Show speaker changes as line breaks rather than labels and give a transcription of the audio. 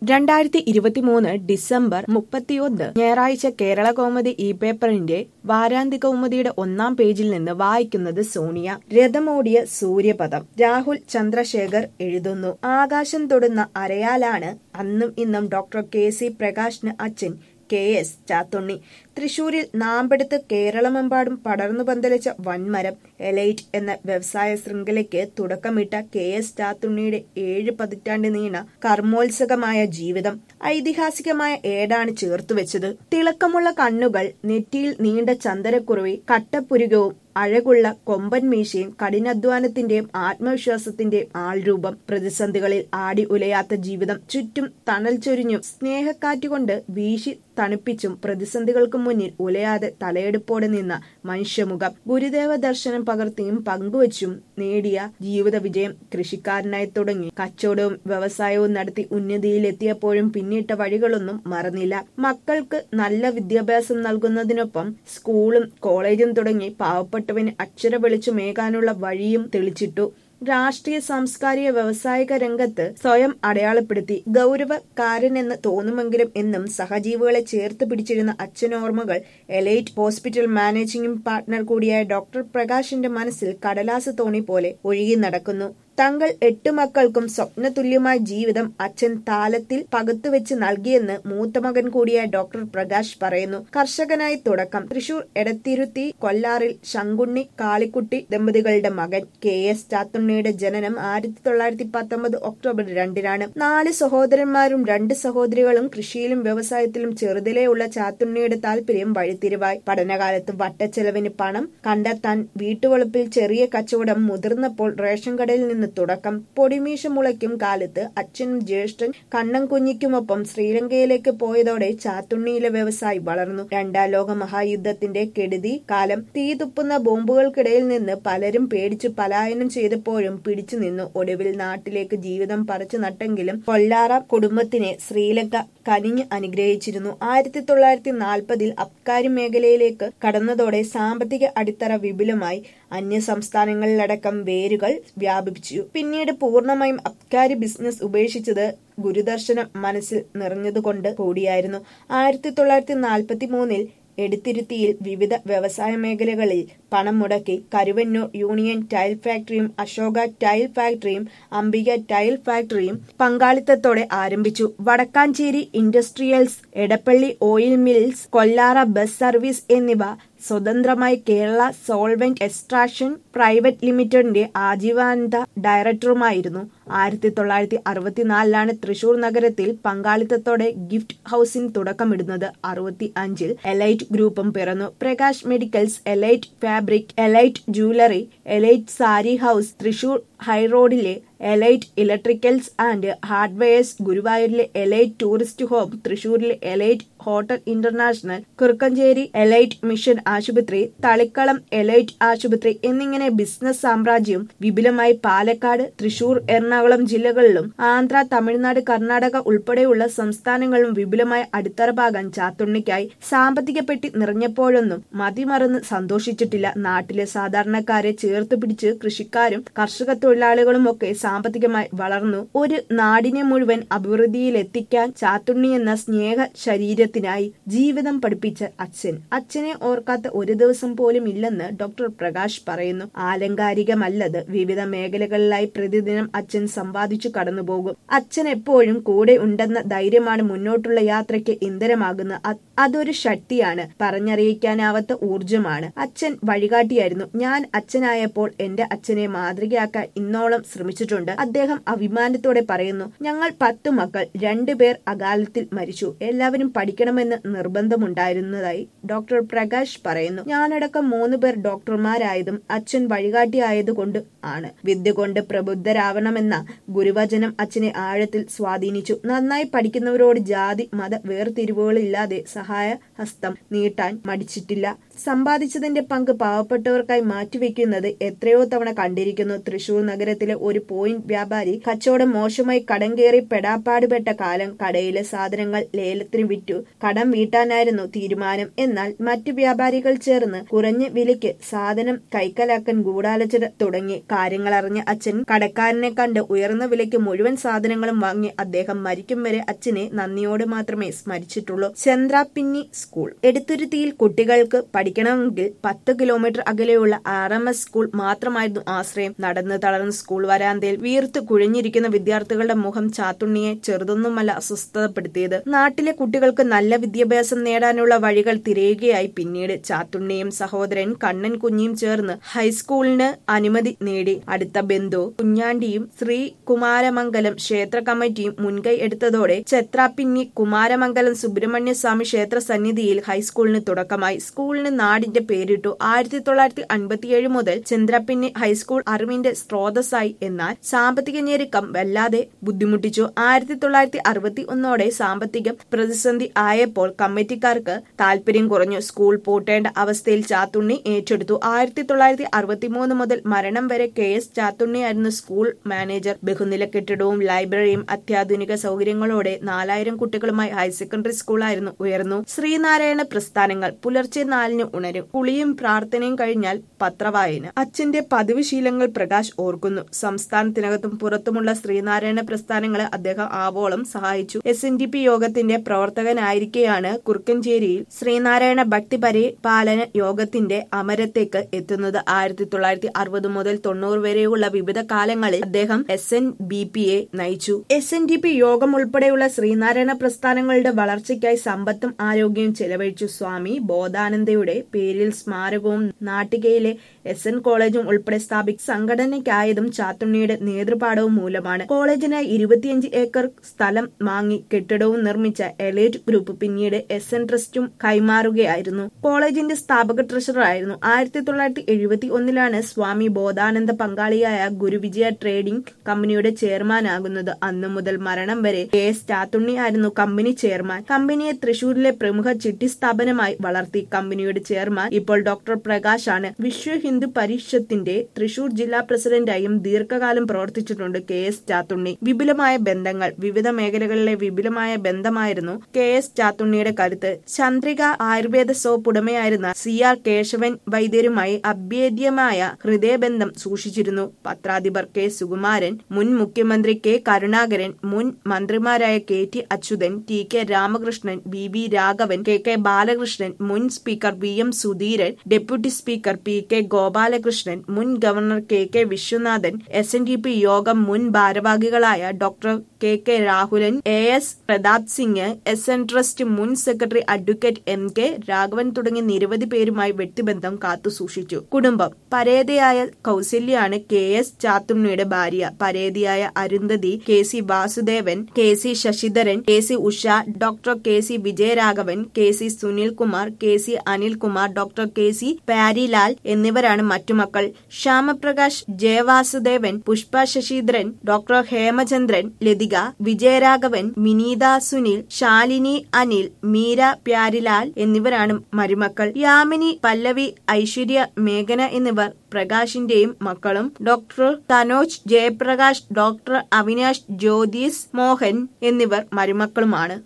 രണ്ടായിരത്തി ഇരുപത്തിമൂന്ന് ഡിസംബർ മുപ്പത്തിയൊന്ന് ഞായറാഴ്ച കേരള കൗമുദി ഇ പേപ്പറിന്റെ വാരാന്ത്യ കൗമുദിയുടെ ഒന്നാം പേജിൽ നിന്ന് വായിക്കുന്നത് സോണിയ രഥമോടിയ സൂര്യപഥം രാഹുൽ ചന്ദ്രശേഖർ എഴുതുന്നു ആകാശം തൊടുന്ന അരയാലാണ് അന്നും ഇന്നും ഡോക്ടർ കെ സി പ്രകാശിന് അച്ഛൻ കെ എസ് ചാത്തുണ്ണി തൃശൂരിൽ നാമ്പെടുത്ത് കേരളമെമ്പാടും പടർന്നു പന്തലിച്ച വൻമരം എലൈറ്റ് എന്ന വ്യവസായ ശൃംഖലയ്ക്ക് തുടക്കമിട്ട കെ എസ് ചാത്തുണ്ണിയുടെ ഏഴ് പതിറ്റാണ്ട് നീണ്ട കർമ്മോത്സുകമായ ജീവിതം ഐതിഹാസികമായ ഏടാണ് ചേർത്തുവെച്ചത് തിളക്കമുള്ള കണ്ണുകൾ നെറ്റിയിൽ നീണ്ട ചന്ദനക്കുറുവി കട്ടപ്പുരുകവും അഴകുള്ള കൊമ്പൻ മീശയും കഠിനാധ്വാനത്തിന്റെയും ആത്മവിശ്വാസത്തിന്റെയും ആൾരൂപം പ്രതിസന്ധികളിൽ ആടി ഉലയാത്ത ജീവിതം ചുറ്റും തണൽ ചൊരിഞ്ഞും സ്നേഹക്കാറ്റുകൊണ്ട് വീശി തണുപ്പിച്ചും പ്രതിസന്ധികൾക്ക് മുന്നിൽ ഉലയാതെ തലയെടുപ്പോടെ നിന്ന മനുഷ്യമുഖം ഗുരുദേവ ദർശനം പകർത്തിയും പങ്കുവച്ചും നേടിയ ജീവിത വിജയം കൃഷിക്കാരനായി തുടങ്ങി കച്ചവടവും വ്യവസായവും നടത്തി ഉന്നതിയിലെത്തിയപ്പോഴും പിന്നിട്ട വഴികളൊന്നും മറന്നില്ല മക്കൾക്ക് നല്ല വിദ്യാഭ്യാസം നൽകുന്നതിനൊപ്പം സ്കൂളും കോളേജും തുടങ്ങി പാവപ്പെട്ടവന് അക്ഷര വെളിച്ചമേകാനുള്ള വഴിയും തെളിച്ചിട്ടു രാഷ്ട്രീയ സാംസ്കാരിക വ്യവസായിക രംഗത്ത് സ്വയം അടയാളപ്പെടുത്തി ഗൗരവക്കാരനെന്ന് തോന്നുമെങ്കിലും എന്നും സഹജീവികളെ ചേർത്ത് പിടിച്ചിരുന്ന അച്ഛനോർമ്മകൾ എലൈറ്റ് ഹോസ്പിറ്റൽ മാനേജിംഗ് പാർട്ട്ണർ കൂടിയായ ഡോക്ടർ പ്രകാശിന്റെ മനസ്സിൽ കടലാസ് തോണി പോലെ ഒഴുകി നടക്കുന്നു തങ്ങൾ എട്ടു മക്കൾക്കും സ്വപ്നതുല്യമായ ജീവിതം അച്ഛൻ താലത്തിൽ പകുത്തുവെച്ച് നൽകിയെന്ന് മൂത്ത മകൻ കൂടിയായ ഡോക്ടർ പ്രകാശ് പറയുന്നു കർഷകനായി തുടക്കം തൃശൂർ എടത്തിരുത്തി കൊല്ലാറിൽ ശങ്കുണ്ണി കാളിക്കുട്ടി ദമ്പതികളുടെ മകൻ കെ എസ് ചാത്തുണ്ണിയുടെ ജനനം ആയിരത്തി തൊള്ളായിരത്തി പത്തൊമ്പത് ഒക്ടോബർ രണ്ടിനാണ് നാല് സഹോദരന്മാരും രണ്ട് സഹോദരികളും കൃഷിയിലും വ്യവസായത്തിലും ചെറുതിലേ ഉള്ള ചാത്തുണ്ണിയുടെ താല്പര്യം വഴിത്തിരിവായി പഠനകാലത്ത് വട്ടച്ചെലവിന് പണം കണ്ടെത്താൻ വീട്ടുവളപ്പിൽ ചെറിയ കച്ചവടം മുതിർന്നപ്പോൾ റേഷൻ കടയിൽ നിന്ന് തുടക്കം പൊടിമീശ മുളയ്ക്കും കാലത്ത് അച്ഛനും ജ്യേഷ്ഠൻ കണ്ണൻ കുഞ്ഞിക്കുമൊപ്പം ശ്രീലങ്കയിലേക്ക് പോയതോടെ ചാത്തുണ്ണിയിലെ വ്യവസായി വളർന്നു രണ്ടാം ലോക മഹായുദ്ധത്തിന്റെ കെടുതി കാലം തീതുപ്പുന്ന ബോംബുകൾക്കിടയിൽ നിന്ന് പലരും പേടിച്ചു പലായനം ചെയ്തപ്പോഴും പിടിച്ചു നിന്നു ഒടുവിൽ നാട്ടിലേക്ക് ജീവിതം പറിച്ചു നട്ടെങ്കിലും കൊല്ലാറ കുടുംബത്തിനെ ശ്രീലങ്ക കനിഞ്ഞ് അനുഗ്രഹിച്ചിരുന്നു ആയിരത്തി തൊള്ളായിരത്തി നാൽപ്പതിൽ അബ്കാരി മേഖലയിലേക്ക് കടന്നതോടെ സാമ്പത്തിക അടിത്തറ വിപുലമായി അന്യ സംസ്ഥാനങ്ങളിലടക്കം വേരുകൾ വ്യാപിപ്പിച്ചു പിന്നീട് പൂർണ്ണമായും അബ്കാരി ബിസിനസ് ഉപേക്ഷിച്ചത് ഗുരുദർശനം മനസ്സിൽ നിറഞ്ഞതുകൊണ്ട് കൂടിയായിരുന്നു ആയിരത്തി തൊള്ളായിരത്തി നാൽപ്പത്തി മൂന്നിൽ എടുത്തിരുത്തിയിൽ വിവിധ വ്യവസായ മേഖലകളിൽ പണം മുടക്കി കരുവന്നൂർ യൂണിയൻ ടൈൽ ഫാക്ടറിയും അശോക ടൈൽ ഫാക്ടറിയും അംബിക ടൈൽ ഫാക്ടറിയും പങ്കാളിത്തത്തോടെ ആരംഭിച്ചു Vadakkancherry industrials Edappally oil mills Kollara bus service എന്നിവ സ്വതന്ത്രമായി കേരള സോൾവെന്റ് എക്സ്ട്രാക്ഷൻ പ്രൈവറ്റ് ലിമിറ്റഡിന്റെ ആജീവാനന്ദ ഡയറക്ടറുമായിരുന്നു ആയിരത്തി തൊള്ളായിരത്തി അറുപത്തിനാലിലാണ് തൃശൂർ നഗരത്തിൽ പങ്കാളിത്തത്തോടെ ഗിഫ്റ്റ് ഹൌസിന് തുടക്കമിടുന്നത് അറുപത്തി അഞ്ചിൽ എലൈറ്റ് ഗ്രൂപ്പും പിറന്നു Prakash medicals Elite fabric Elite jewellery Elite sari house Thrissur ഹൈറോഡിലെ എലൈറ്റ് ഇലക്ട്രിക്കൽസ് ആൻഡ് ഹാർഡ്വെയർസ് ഗുരുവായൂരിലെ എലൈറ്റ് ടൂറിസ്റ്റ് ഹോം തൃശൂരിലെ Elite hotel international Kurukkanchery Elite mission ആശുപത്രി തളിക്കളം എലൈറ്റ് ആശുപത്രി എന്നിങ്ങനെ ബിസിനസ് സാമ്രാജ്യം വിപുലമായി പാലക്കാട് തൃശൂർ എറണാകുളം ജില്ലകളിലും ആന്ധ്ര തമിഴ്നാട് കർണാടക ഉൾപ്പെടെയുള്ള സംസ്ഥാനങ്ങളിലും വിപുലമായ അടിത്തറ പാകാൻ ചാത്തുണ്ണിക്കായി സാമ്പത്തിക പെട്ടി നിറഞ്ഞപ്പോഴൊന്നും മതിമറന്ന് സന്തോഷിച്ചിട്ടില്ല നാട്ടിലെ സാധാരണക്കാരെ ചേർത്ത് പിടിച്ച് കൃഷിക്കാരും കർഷക തൊഴിലാളികളും ഒക്കെ സാമ്പത്തികമായി വളർന്നു ഒരു നാടിനെ മുഴുവൻ അഭിവൃദ്ധിയിലെത്തിക്കാൻ ചാത്തുണ്ണി എന്ന സ്നേഹ ശരീരത്തിനായി ജീവിതം പഠിപ്പിച്ച അച്ഛൻ അച്ഛനെ ഓർക്കാത്ത ഒരു ദിവസം പോലും ഇല്ലെന്ന് ഡോക്ടർ പ്രകാശ് പറയുന്നു ആലങ്കാരികമല്ലത് വിവിധ മേഖലകളിലായി പ്രതിദിനം അച്ഛൻ സമ്പാദിച്ചു കടന്നുപോകും അച്ഛൻ എപ്പോഴും കൂടെ ഉണ്ടെന്ന ധൈര്യമാണ് മുന്നോട്ടുള്ള യാത്രയ്ക്ക് ഇന്ധനമാകുന്ന അതൊരു ശക്തിയാണ് പറഞ്ഞറിയിക്കാനാവാത്ത ഊർജമാണ് അച്ഛൻ വഴികാട്ടിയായിരുന്നു ഞാൻ അച്ഛനായപ്പോൾ എന്റെ അച്ഛനെ മാതൃകയാക്കാൻ ഇന്നോളം ശ്രമിച്ചിട്ടുണ്ട് അദ്ദേഹം അഭിമാനത്തോടെ പറയുന്നു ഞങ്ങൾ പത്തു മക്കൾ രണ്ടുപേർ അകാലത്തിൽ മരിച്ചു എല്ലാവരും പഠിക്കണമെന്ന് നിർബന്ധമുണ്ടായിരുന്നതായി ഡോക്ടർ പ്രകാശ് പറയുന്നു ഞാനടക്കം മൂന്ന് പേർ ഡോക്ടർമാരായതും അച്ഛൻ വഴികാട്ടിയായതുകൊണ്ട് ആണ് വിദ്യ കൊണ്ട് പ്രബുദ്ധരാവണമെന്ന ഗുരുവചനം അച്ഛനെ ആഴത്തിൽ സ്വാധീനിച്ചു നന്നായി പഠിക്കുന്നവരോട് ജാതി മത വേർതിരിവുകളില്ലാതെ സഹായ ഹസ്തം നീട്ടാൻ മടിച്ചിട്ടില്ല സമ്പാദിച്ചതിന്റെ പങ്ക് പാവപ്പെട്ടവർക്കായി മാറ്റിവെക്കുന്നത് എത്രയോ തവണ കണ്ടിരിക്കുന്നു തൃശൂർ നഗരത്തിലെ ഒരു പോലീസ് പോയിന്റ് വ്യാപാരി കച്ചവടം മോശമായി കടം കയറി പെടാപ്പാടുപെട്ട കാലം കടയിലെ സാധനങ്ങൾ ലേലത്തിന് വിറ്റു കടം വീട്ടാനായിരുന്നു തീരുമാനം എന്നാൽ മറ്റു വ്യാപാരികൾ ചേർന്ന് കുറഞ്ഞ വിലയ്ക്ക് സാധനം കൈക്കലാക്കാൻ ഗൂഢാലോചന തുടങ്ങി കാര്യങ്ങളറിഞ്ഞ അച്ഛൻ കടക്കാരനെ കണ്ട് ഉയർന്ന വിലയ്ക്ക് മുഴുവൻ സാധനങ്ങളും വാങ്ങി അദ്ദേഹം മരിക്കും വരെ അച്ഛനെ നന്ദിയോട് മാത്രമേ സ്മരിച്ചിട്ടുള്ളൂ ചന്ദ്രാപിന്നി സ്കൂൾ എടുത്തുരുത്തിയിൽ കുട്ടികൾക്ക് പഠിക്കണമെങ്കിൽ പത്ത് കിലോമീറ്റർ അകലെയുള്ള ആർ എം എസ് സ്കൂൾ മാത്രമായിരുന്നു ആശ്രയം നടന്നു തളർന്ന സ്കൂൾ വരാന്തയിൽ വീർത്ത് കുഴഞ്ഞിരിക്കുന്ന വിദ്യാർത്ഥികളുടെ മുഖം ചാത്തുണ്ണിയെ ചെറുതൊന്നുമല്ല അസ്വസ്ഥതപ്പെടുത്തിയത് നാട്ടിലെ കുട്ടികൾക്ക് നല്ല വിദ്യാഭ്യാസം നേടാനുള്ള വഴികൾ തിരയുകയായി പിന്നീട് ചാത്തുണ്ണിയും സഹോദരൻ കണ്ണൻ കുഞ്ഞിയും ചേർന്ന് ഹൈസ്കൂളിന് അനുമതി നേടി അടുത്ത ബന്ധു കുഞ്ഞാണ്ടിയും ശ്രീ കുമാരമംഗലം ക്ഷേത്ര കമ്മിറ്റിയും മുൻകൈ എടുത്തതോടെ ചെത്രാപ്പിന്നി കുമാരമംഗലം സുബ്രഹ്മണ്യ സ്വാമി ക്ഷേത്ര സന്നിധിയിൽ ഹൈസ്കൂളിന് തുടക്കമായി സ്കൂളിന് നാടിന്റെ പേരിട്ടു ആയിരത്തി തൊള്ളായിരത്തി അൻപത്തിയേഴ് മുതൽ ചന്ദ്രപ്പിന്നി ഹൈസ്കൂൾ അറിവിന്റെ സ്രോതസ്സായി എന്നാൽ സാമ്പത്തിക ഞെരുക്കം വല്ലാതെ ബുദ്ധിമുട്ടിച്ചു ആയിരത്തി തൊള്ളായിരത്തി അറുപത്തി ഒന്നോടെ സാമ്പത്തിക പ്രതിസന്ധി ആയപ്പോൾ കമ്മിറ്റിക്കാർക്ക് താല്പര്യം കുറഞ്ഞു സ്കൂൾ പൂട്ടേണ്ട അവസ്ഥയിൽ ചാത്തുണ്ണി ഏറ്റെടുത്തു ആയിരത്തി തൊള്ളായിരത്തി അറുപത്തിമൂന്ന് മുതൽ മരണം വരെ കെ എസ് ചാത്തുണ്ണിയായിരുന്നു സ്കൂൾ മാനേജർ ബഹുനില കെട്ടിടവും ലൈബ്രറിയും അത്യാധുനിക സൗകര്യങ്ങളോടെ നാലായിരം കുട്ടികളുമായി ഹയർ സെക്കൻഡറി സ്കൂളായിരുന്നു ഉയർന്നു ശ്രീനാരായണ പ്രസ്ഥാനങ്ങൾ പുലർച്ചെ നാലിന് ഉണരും കുളിയും പ്രാർത്ഥനയും കഴിഞ്ഞാൽ പത്രവായന അച്ഛന്റെ പതിവ് ശീലങ്ങൾ പ്രകാശ് ഓർക്കുന്നു സംസ്ഥാനത്തിനകത്തും പുറത്തുമുള്ള ശ്രീനാരായണ പ്രസ്ഥാനങ്ങളെ അദ്ദേഹം ആവോളം സഹായിച്ചു എസ് എൻ ഡി പി യോഗത്തിന്റെ പ്രവർത്തകനായിരിക്കെയാണ് കുറുക്കഞ്ചേരിയിൽ ശ്രീനാരായണ ഭക്തി പരിപാലന യോഗത്തിന്റെ അമരത്തേക്ക് എത്തുന്നത് ആയിരത്തി തൊള്ളായിരത്തി അറുപത് മുതൽ തൊണ്ണൂറ് വരെയുള്ള വിവിധ കാലങ്ങളിൽ അദ്ദേഹം എസ് എൻ ബി പിയെ നയിച്ചു എസ് എൻ ഡി പി യോഗം ഉൾപ്പെടെയുള്ള ശ്രീനാരായണ പ്രസ്ഥാനങ്ങളുടെ വളർച്ചയ്ക്കായി സമ്പത്തും ആരോഗ്യവും ചെലവഴിച്ചു സ്വാമി ബോധാനന്ദയുടെ പേരിൽ സ്മാരകവും നാട്ടികയിലെ എസ് എൻ കോളേജും ഉൾപ്പെടെ സ്ഥാപിച്ച സംഘടനയ്ക്കായതും ചാത്തുണ്ണിയുടെ നേതൃപാഠവും മൂലമാണ് കോളേജിനായി ഇരുപത്തിയഞ്ച് ഏക്കർ സ്ഥലം വാങ്ങി കെട്ടിടവും നിർമ്മിച്ച എലൈറ്റ് ഗ്രൂപ്പ് പിന്നീട് എസ് എൻ ട്രസ്റ്റും കൈമാറുകയായിരുന്നു കോളേജിന്റെ സ്ഥാപക ട്രഷററായിരുന്നു ആയിരത്തി തൊള്ളായിരത്തി എഴുപത്തി ഒന്നിലാണ് സ്വാമി ബോധാനന്ദ പങ്കാളിയായ ഗുരുവിജയ ട്രേഡിംഗ് കമ്പനിയുടെ ചെയർമാനാകുന്നത് അന്നു മുതൽ മരണം വരെ കെ എസ് ചാത്തുണ്ണി ആയിരുന്നു കമ്പനി ചെയർമാൻ കമ്പനിയെ തൃശൂരിലെ പ്രമുഖ ചിട്ടി സ്ഥാപനമായി വളർത്തി കമ്പനിയുടെ ചെയർമാൻ ഇപ്പോൾ ഡോക്ടർ പ്രകാശ് ആണ് വിശ്വ ഹിന്ദു പരിഷത്തിന്റെ തൃശൂർ ജില്ലാ പ്രസിഡന്റായും ദീർഘകാലം പ്രവർത്തിച്ചിട്ടുണ്ട് കെ എസ് ചാത്തുണ്ണി വിപുലമായ ബന്ധങ്ങൾ വിവിധ മേഖലകളിലെ വിപുലമായ ബന്ധമായിരുന്നു കെ എസ് ചാത്തുണ്ണിയുടെ കരുത്ത് ചന്ദ്രിക ആയുർവേദ സോപ്പ് ഉടമയായിരുന്ന സി ആർ കേശവൻ വൈദ്യരുമായി അഭേദ്യമായ ഹൃദയബന്ധം സൂക്ഷിച്ചിരുന്നു പത്രാധിപർ കെ സുകുമാരൻ മുൻ മുഖ്യമന്ത്രി കെ കരുണാകരൻ മുൻ മന്ത്രിമാരായ K T Achuthan T K Ramakrishnan B B Raghavan K K Balakrishnan മുൻ speaker V M Sudheeran deputy speaker P K Gopalakrishnan മുൻ governor K K Viswanathan S N D P യോഗം മുൻ ഭാരവാഹികളായ doctor K K Rahulan A S Prathap Singh S N trust മുൻ secretary advocate M K Raghavan തുടങ്ങി നിരവധി പേരുമായി വ്യക്തിബന്ധം കാത്തുസൂക്ഷിച്ചു കുടുംബം പരേതയായ കൗസല്യാണ് കെ എസ് ചാത്തുണ്ണിയുടെ ഭാര്യ പരേതിയായ Arundhati K C Vasudevan K C Sasidharan K C Usha doctor K C Vijayaraghavan K C Sunilkumar K C Anilkumar doctor K C Parilal എന്നിവരാണ് മറ്റു മക്കൾ ശ്യാമപ്രകാശ് ജയവാസുദേവൻ പുഷ്പ ശശിധരൻ ഡോക്ടർ ഹേമചന്ദ്രൻ ലതിക വിജയരാഘവൻ വിനീത സുനിൽ ശാലിനി അനിൽ മീര പ്യാരിലാൽ എന്നിവരാണ് മരുമക്കൾ യാമിനി പല്ലവി ഐശ്വര്യ മേഘന എന്നിവർ പ്രകാശിന്റെയും മക്കളും ഡോക്ടർ തനോജ് ജയപ്രകാശ് ഡോക്ടർ അവിനാഷ് ജ്യോതിസ് മോഹൻ എന്നിവർ മരുമക്കളുമാണ്